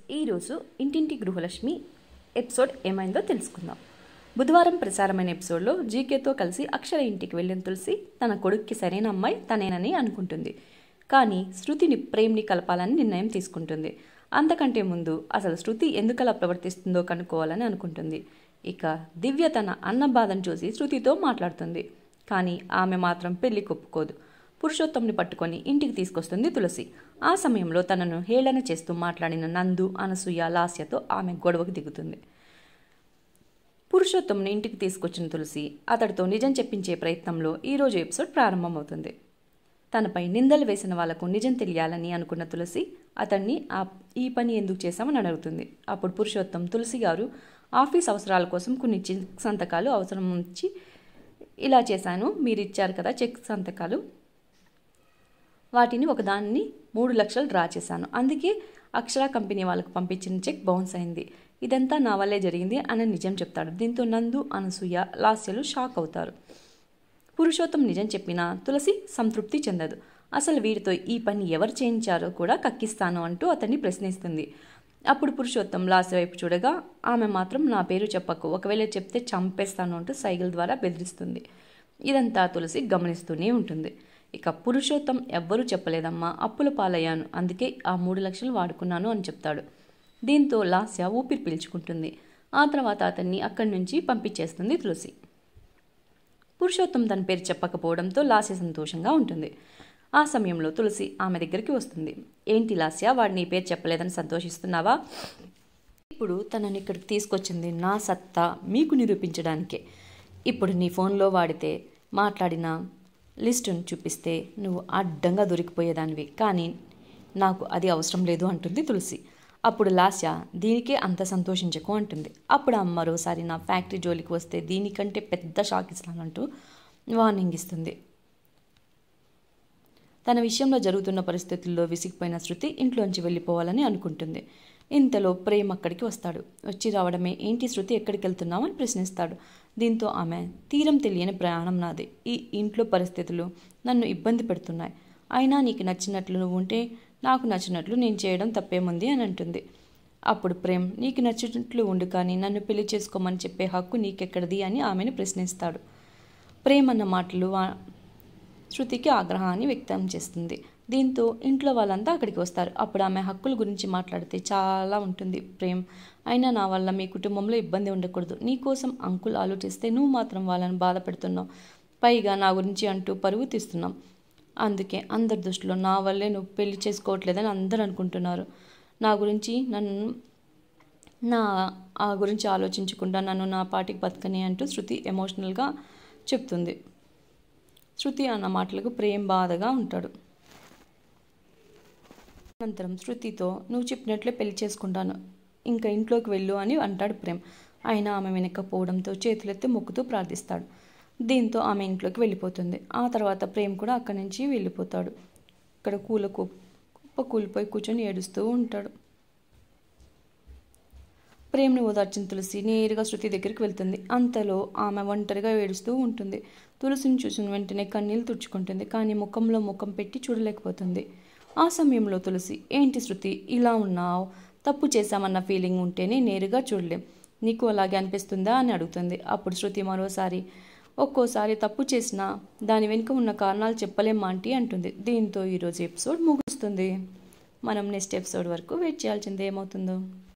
ఈరోజు ఇంటింటి గృహలక్ష్మి ఎపిసోడ్ ఏమైందో తెలుసుకుందాం బుధవారం ప్రసారమైన ఎపిసోడ్లో జీకేతో కలిసి అక్షర ఇంటికి వెళ్ళిన తులసి తన కొడుక్కి సరైన అమ్మాయి తనేనని అనుకుంటుంది కానీ శృతిని ప్రేమ్ని కలపాలని నిర్ణయం తీసుకుంటుంది అంతకంటే ముందు అసలు శృతి ఎందుకలా ప్రవర్తిస్తుందో కనుక్కోవాలని అనుకుంటుంది ఇక దివ్య తన అన్న బాధను చూసి శృతితో మాట్లాడుతుంది కానీ ఆమె మాత్రం పెళ్లి కొప్పుకోదు పురుషోత్తంని పట్టుకొని ఇంటికి తీసుకొస్తుంది తులసి ఆ సమయంలో తనను హేళన చేస్తూ మాట్లాడిన నందు అనసూయ లాస్యతో ఆమె గొడవకు దిగుతుంది పురుషోత్తంని ఇంటికి తీసుకొచ్చిన తులసి అతడితో నిజం చెప్పించే ప్రయత్నంలో ఈరోజు ఎపిసోడ్ ప్రారంభమవుతుంది తనపై నిందలు వేసిన వాళ్లకు నిజం తెలియాలని అనుకున్న తులసి అతన్ని ఆ ఈ పని ఎందుకు చేశామని అడుగుతుంది అప్పుడు పురుషోత్తం తులసి గారు ఆఫీస్ అవసరాల కోసం కొన్ని చెక్ సంతకాలు అవసరం ఉంచి ఇలా చేశాను మీరు ఇచ్చారు కదా చెక్ సంతకాలు వాటిని ఒకదాన్ని మూడు లక్షలు డ్రా చేశాను అందుకే అక్షర కంపెనీ వాళ్ళకు పంపించిన చెక్ బౌన్స్ అయింది ఇదంతా నా వల్లే జరిగింది అని నిజం చెప్తాడు దీంతో నందు అనసూయ లాస్యలు షాక్ అవుతారు పురుషోత్తం నిజం చెప్పినా తులసి సంతృప్తి చెందదు అసలు వీరితో ఈ పని ఎవరు చేయించారో కూడా కక్కిస్తాను అంటూ అతన్ని ప్రశ్నిస్తుంది అప్పుడు పురుషోత్తం లాస్య వైపు చూడగా ఆమె మాత్రం నా పేరు చెప్పకు ఒకవేళ చెప్తే చంపేస్తాను అంటూ సైకిల్ ద్వారా బెదిరిస్తుంది ఇదంతా తులసి గమనిస్తూనే ఉంటుంది ఇక పురుషోత్తం ఎవ్వరూ చెప్పలేదమ్మా అప్పుల పాలయ్యాను అందుకే ఆ మూడు లక్షలు వాడుకున్నాను అని చెప్తాడు దీంతో లాస్య ఊపిరి పీల్చుకుంటుంది ఆ తర్వాత అతన్ని అక్కడి నుంచి పంపించేస్తుంది తులసి పురుషోత్తం తన పేరు చెప్పకపోవడంతో లాస్య సంతోషంగా ఉంటుంది ఆ సమయంలో తులసి ఆమె దగ్గరికి వస్తుంది ఏంటి లాస్య వాడు నీ పేరు చెప్పలేదని సంతోషిస్తున్నావా ఇప్పుడు తనని ఇక్కడికి తీసుకొచ్చింది నా సత్తా మీకు నిరూపించడానికే ఇప్పుడు నీ ఫోన్లో వాడితే మాట్లాడిన లిస్టును చూపిస్తే నువ్వు అడ్డంగా దొరికిపోయేదానివి కానీ నాకు అది అవసరం లేదు అంటుంది తులసి అప్పుడు లాస్య దీనికే అంత సంతోషించకు అంటుంది అప్పుడు అమ్మ మరోసారి నా ఫ్యాక్టరీ జోలికి వస్తే దీనికంటే పెద్ద షాక్ ఇస్తానంటూ వార్నింగ్ ఇస్తుంది తన విషయంలో జరుగుతున్న పరిస్థితుల్లో విసిగిపోయిన శృతి ఇంట్లోంచి వెళ్ళిపోవాలని అనుకుంటుంది ఇంతలో ప్రేమ్ అక్కడికి వస్తాడు వచ్చి రావడమే ఏంటి శృతి ఎక్కడికి వెళ్తున్నావు అని ప్రశ్నిస్తాడు దీంతో ఆమె తీరం తెలియని ప్రయాణం నాది ఈ ఇంట్లో పరిస్థితులు నన్ను ఇబ్బంది పెడుతున్నాయి అయినా నీకు నచ్చినట్లు నువ్వు ఉంటే నాకు నచ్చినట్లు నేను చేయడం తప్పేముంది అని అంటుంది అప్పుడు ప్రేమ్ నీకు నచ్చినట్లు ఉండు కానీ నన్ను పెళ్లి చేసుకోమని చెప్పే హక్కు నీకెక్కడిది అని ఆమెను ప్రశ్నిస్తాడు ప్రేమ్ అన్న మాటలు శృతికి ఆగ్రహాన్ని వ్యక్తం చేస్తుంది దీంతో ఇంట్లో వాళ్ళంతా అక్కడికి వస్తారు అప్పుడు ఆమె హక్కుల గురించి మాట్లాడితే చాలా ఉంటుంది ప్రేమ్ అయినా నా వల్ల మీ కుటుంబంలో ఇబ్బంది ఉండకూడదు నీకోసం అంకుల్ ఆలోచిస్తే నువ్వు మాత్రం వాళ్ళని బాధ పెడుతున్నావు పైగా నా గురించి అంటూ పరువు తీస్తున్నాం అందుకే అందరి దృష్టిలో నా వల్లే నువ్వు పెళ్లి చేసుకోవట్లేదని అందరూ అనుకుంటున్నారు నా గురించి నన్ను నా ఆ గురించి ఆలోచించకుండా నన్ను నా పాటికి బతకని అంటూ శృతి ఎమోషనల్గా చెప్తుంది శృతి అన్న మాటలకు ప్రేమ్ బాధగా ఉంటాడు అనంతరం శృతితో నువ్వు చెప్పినట్లే పెళ్లి చేసుకుంటాను ఇంకా ఇంట్లోకి వెళ్ళు అని అంటాడు ప్రేమ్ అయినా ఆమె వెనక్కపోవడంతో చేతులెత్తి మొక్కుతూ ప్రార్థిస్తాడు దీంతో ఆమె ఇంట్లోకి వెళ్ళిపోతుంది ఆ తర్వాత ప్రేమ్ కూడా అక్కడి నుంచి వెళ్ళిపోతాడు ఇక్కడ కూల కుప్ప కూలిపోయి కూర్చొని ఏడుస్తూ ఉంటాడు ప్రేమ్ని ఓదార్చిన తులసి నేరుగా శృతి దగ్గరికి వెళ్తుంది అంతలో ఆమె ఒంటరిగా ఏడుస్తూ ఉంటుంది తులసిని చూసిన వెంటనే కన్నీళ్ళు తుడుచుకుంటుంది కానీ ముఖంలో ముఖం పెట్టి చూడలేకపోతుంది ఆ సమయంలో తులసి ఏంటి శృతి ఇలా ఉన్నావు తప్పు చేశామన్న ఫీలింగ్ ఉంటేనే నేరుగా చూడలేం నీకు అలాగే అనిపిస్తుందా అని అడుగుతుంది అప్పుడు శృతి మరోసారి ఒక్కోసారి తప్పు చేసినా దాని వెనుక ఉన్న కారణాలు చెప్పలేం ఆంటీ అంటుంది దీంతో ఈరోజు ఎపిసోడ్ ముగుస్తుంది మనం నెక్స్ట్ ఎపిసోడ్ వరకు వెయిట్ చేయాల్సిందే ఏమవుతుందో